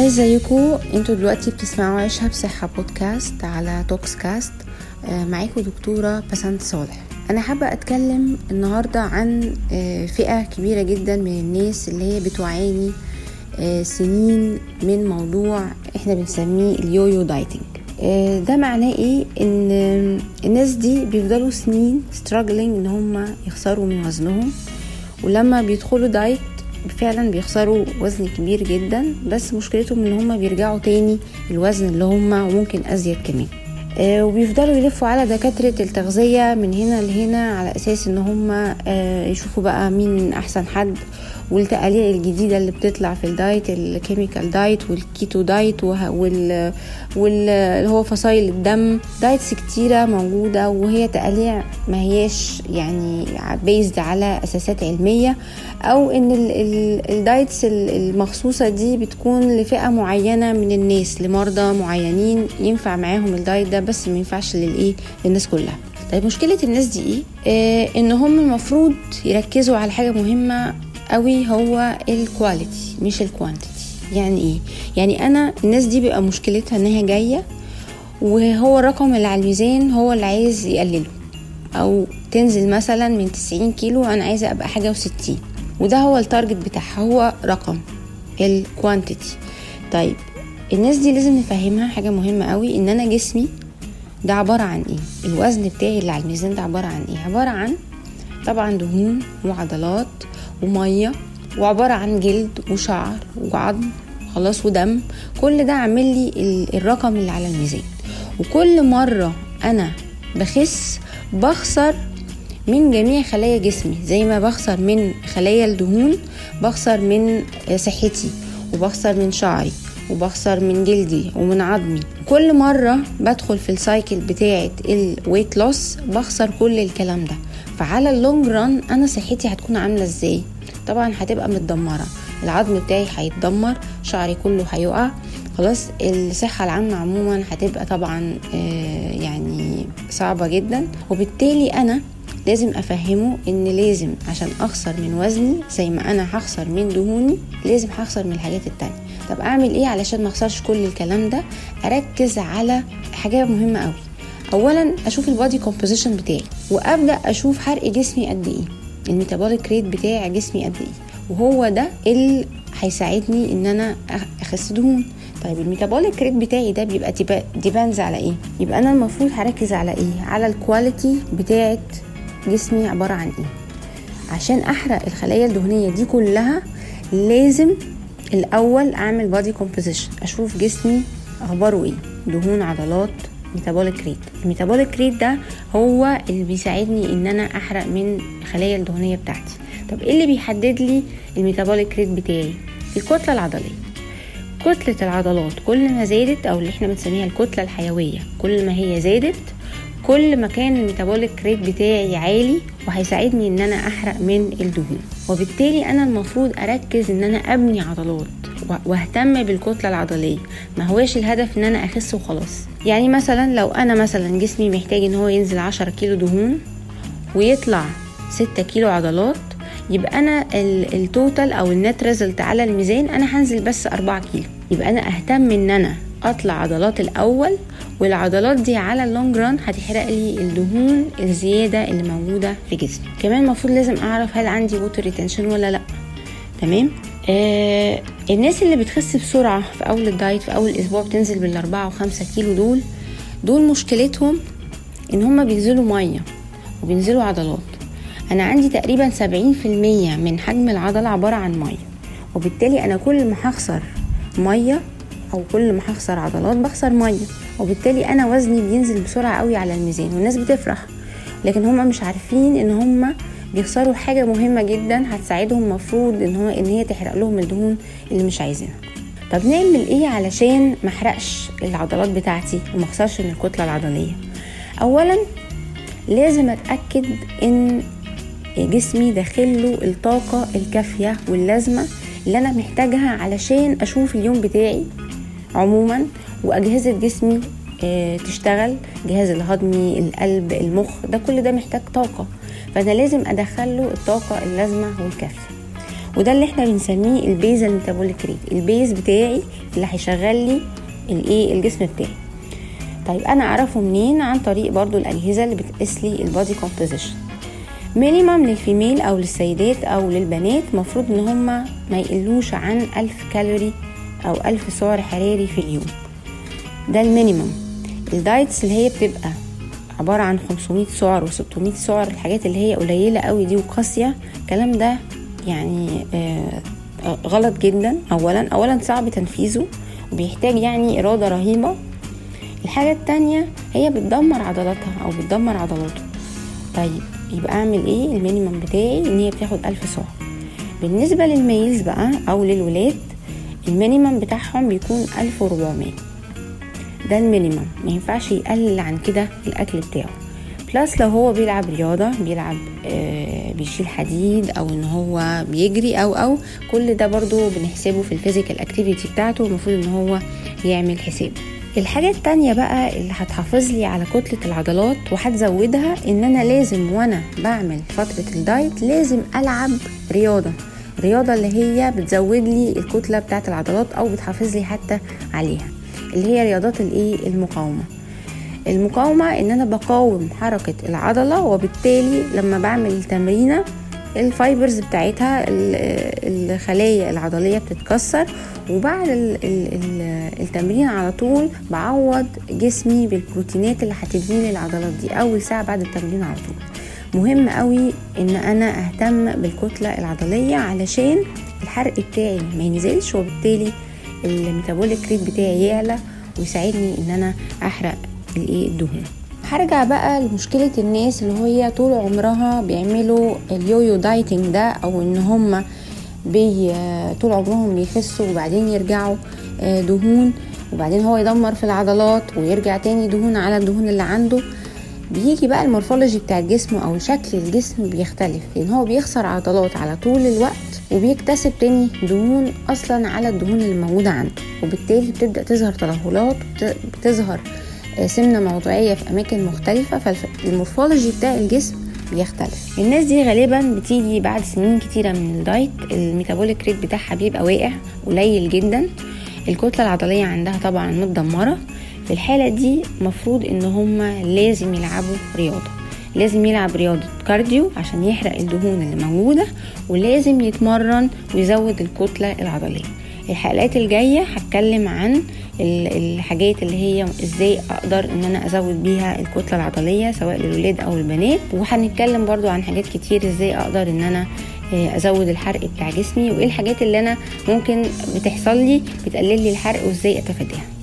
ازيكم انتوا دلوقتي بتسمعوا عيشها بصحة بودكاست على توكس كاست آه، معاكم دكتورة بسنت صالح انا حابة اتكلم النهاردة عن آه، فئة كبيرة جدا من الناس اللي هي بتعاني آه، سنين من موضوع احنا بنسميه اليويو دايتنج ده معناه ايه ان الناس دي بيفضلوا سنين struggling ان هم يخسروا من وزنهم ولما بيدخلوا دايت فعلا بيخسروا وزن كبير جدا بس مشكلتهم ان هم بيرجعوا تاني الوزن اللي هم وممكن ازيد كمان آه وبيفضلوا يلفوا على دكاترة التغذية من هنا لهنا على اساس ان هم آه يشوفوا بقى مين احسن حد والتقاليع الجديدة اللي بتطلع في الدايت الكيميكال دايت والكيتو دايت وال واللي هو فصائل الدم دايتس كتيرة موجودة وهي تقاليع ما هياش يعني بيزد على أساسات علمية أو إن الدايتس المخصوصة دي بتكون لفئة معينة من الناس لمرضى معينين ينفع معاهم الدايت ده بس ما ينفعش للإيه للناس كلها طيب مشكلة الناس دي ايه؟ آه ان هم المفروض يركزوا على حاجة مهمة قوي هو الكواليتي مش الكوانتيتي يعني ايه يعني انا الناس دي بيبقى مشكلتها انها جايه وهو الرقم اللي على الميزان هو اللي عايز يقلله او تنزل مثلا من 90 كيلو انا عايزه ابقى حاجه و60 وده هو التارجت بتاعها هو رقم الكوانتيتي طيب الناس دي لازم نفهمها حاجه مهمه قوي ان انا جسمي ده عباره عن ايه الوزن بتاعي اللي على الميزان ده عباره عن ايه عباره عن طبعا دهون وعضلات وميه وعبارة عن جلد وشعر وعظم خلاص ودم كل ده عامل لي الرقم اللي على الميزان وكل مرة أنا بخس بخسر من جميع خلايا جسمي زي ما بخسر من خلايا الدهون بخسر من صحتي وبخسر من شعري وبخسر من جلدي ومن عظمي كل مرة بدخل في السايكل بتاعة الويت لوس بخسر كل الكلام ده فعلى اللونج ران انا صحتي هتكون عاملة ازاي طبعا هتبقى متدمرة العظم بتاعي هيتدمر شعري كله هيقع خلاص الصحة العامة عموما هتبقى طبعا يعني صعبة جدا وبالتالي انا لازم افهمه ان لازم عشان اخسر من وزني زي ما انا هخسر من دهوني لازم هخسر من الحاجات التانية طب اعمل ايه علشان ما اخسرش كل الكلام ده اركز على حاجة مهمة قوي اولا اشوف البادي كومبوزيشن بتاعي وابدا اشوف حرق جسمي قد ايه الميتابوليك ريت بتاع جسمي قد ايه وهو ده اللي هيساعدني ان انا اخس دهون طيب الميتابوليك ريت بتاعي ده بيبقى ديبانز على ايه يبقى انا المفروض هركز على ايه على الكواليتي بتاعه جسمي عباره عن ايه عشان احرق الخلايا الدهنيه دي كلها لازم الاول اعمل بادي كومبوزيشن اشوف جسمي اخباره ايه دهون عضلات ميتابوليك ريت الميتابوليك ريت ده هو اللي بيساعدني ان انا احرق من الخلايا الدهنيه بتاعتي طب ايه اللي بيحدد لي الميتابوليك ريت بتاعي الكتله العضليه كتله العضلات كل ما زادت او اللي احنا بنسميها الكتله الحيويه كل ما هي زادت كل ما كان الميتابوليك ريت بتاعي عالي وهيساعدني ان انا احرق من الدهون وبالتالي انا المفروض اركز ان انا ابني عضلات واهتم بالكتله العضليه ما هواش الهدف ان انا اخس وخلاص يعني مثلا لو انا مثلا جسمي محتاج ان هو ينزل 10 كيلو دهون ويطلع 6 كيلو عضلات يبقى انا التوتال او النت ريزلت على الميزان انا هنزل بس 4 كيلو يبقى انا اهتم ان انا اطلع عضلات الاول والعضلات دي على اللونج ران هتحرق لي الدهون الزياده اللي موجوده في جسمي كمان المفروض لازم اعرف هل عندي ووتر ريتنشن ولا لا تمام آه الناس اللي بتخس بسرعه في اول الدايت في اول اسبوع بتنزل بالاربعة وخمسة كيلو دول دول مشكلتهم ان هما بينزلوا ميه وبينزلوا عضلات انا عندي تقريبا سبعين في المية من حجم العضلة عبارة عن ميه وبالتالي انا كل ما هخسر ميه او كل ما هخسر عضلات بخسر ميه وبالتالي انا وزني بينزل بسرعه قوي على الميزان والناس بتفرح لكن هما مش عارفين ان هما بيخسروا حاجه مهمه جدا هتساعدهم مفروض ان هو ان هي تحرق لهم الدهون اللي مش عايزينها طب نعمل ايه علشان ما احرقش العضلات بتاعتي وما اخسرش من الكتله العضليه اولا لازم اتاكد ان جسمي داخله الطاقه الكافيه واللازمه اللي انا محتاجها علشان اشوف اليوم بتاعي عموما واجهزه جسمي تشتغل الجهاز الهضمي القلب المخ ده كل ده محتاج طاقه فانا لازم ادخله الطاقه اللازمه والكافيه وده اللي احنا بنسميه البيزل ميتابوليك ريت البيز بتاعي اللي هيشغل لي الايه الجسم بتاعي طيب انا اعرفه منين عن طريق برضو الاجهزه اللي بتقيس لي البادي كومبوزيشن مينيمم للفيميل او للسيدات او للبنات مفروض ان هما ما يقلوش عن ألف كالوري او ألف سعر حراري في اليوم ده المينيمم الدايتس اللي هي بتبقى عبارة عن 500 سعر و600 سعر الحاجات اللي هي قليلة قوي دي وقاسية الكلام ده يعني آه غلط جدا اولا اولا صعب تنفيذه وبيحتاج يعني إرادة رهيبة الحاجة التانية هي بتدمر عضلاتها أو بتدمر عضلاته طيب يبقى أعمل إيه المينيمم بتاعي إن هي بتاخد ألف سعر بالنسبة للميلز بقى أو للولاد المينيمم بتاعهم بيكون ألف وربعمية ده المينيمم ما ينفعش يقلل عن كده الأكل بتاعه بلس لو هو بيلعب رياضة بيلعب آه بيشيل حديد او ان هو بيجري او او كل ده برضو بنحسبه في الفيزيكال اكتيفيتي بتاعته المفروض ان هو يعمل حسابه الحاجة التانية بقى اللي هتحافظ لي على كتلة العضلات وهتزودها ان انا لازم وانا بعمل فترة الدايت لازم العب رياضة رياضة اللي هي بتزود لي الكتلة بتاعت العضلات او بتحافظ لي حتى عليها اللي هي رياضات الايه المقاومة المقاومة ان انا بقاوم حركة العضلة وبالتالي لما بعمل التمرينة الفايبرز بتاعتها الخلايا العضلية بتتكسر وبعد التمرين على طول بعوض جسمي بالبروتينات اللي هتبني لي العضلات دي اول ساعة بعد التمرين على طول مهم قوي ان انا اهتم بالكتلة العضلية علشان الحرق بتاعي ما ينزلش وبالتالي الميتابوليك ريت بتاعي يعلى ويساعدني ان انا احرق الايه الدهون هرجع بقى لمشكلة الناس اللي هي طول عمرها بيعملوا اليويو دايتنج ده او ان هم بي طول عمرهم بيخسوا وبعدين يرجعوا دهون وبعدين هو يدمر في العضلات ويرجع تاني دهون على الدهون اللي عنده بيجي بقى المورفولوجي بتاع الجسم او شكل الجسم بيختلف لان هو بيخسر عضلات على طول الوقت وبيكتسب تاني دهون اصلا على الدهون اللي موجودة عنده وبالتالي بتبدأ تظهر ترهلات بتظهر سمنة موضعية في أماكن مختلفة فالمورفولوجي بتاع الجسم بيختلف الناس دي غالبا بتيجي بعد سنين كتيرة من الدايت الميتابوليك ريت بتاعها بيبقى واقع قليل جدا الكتلة العضلية عندها طبعا متدمرة في الحالة دي مفروض ان هما لازم يلعبوا رياضة لازم يلعب رياضة كارديو عشان يحرق الدهون اللي موجودة ولازم يتمرن ويزود الكتلة العضلية الحلقات الجاية هتكلم عن الحاجات اللي هي ازاي اقدر ان انا ازود بيها الكتلة العضلية سواء للولاد او البنات وهنتكلم برضو عن حاجات كتير ازاي اقدر ان انا ازود الحرق بتاع جسمي وايه الحاجات اللي انا ممكن بتحصل لي بتقلل لي الحرق وازاي اتفاداها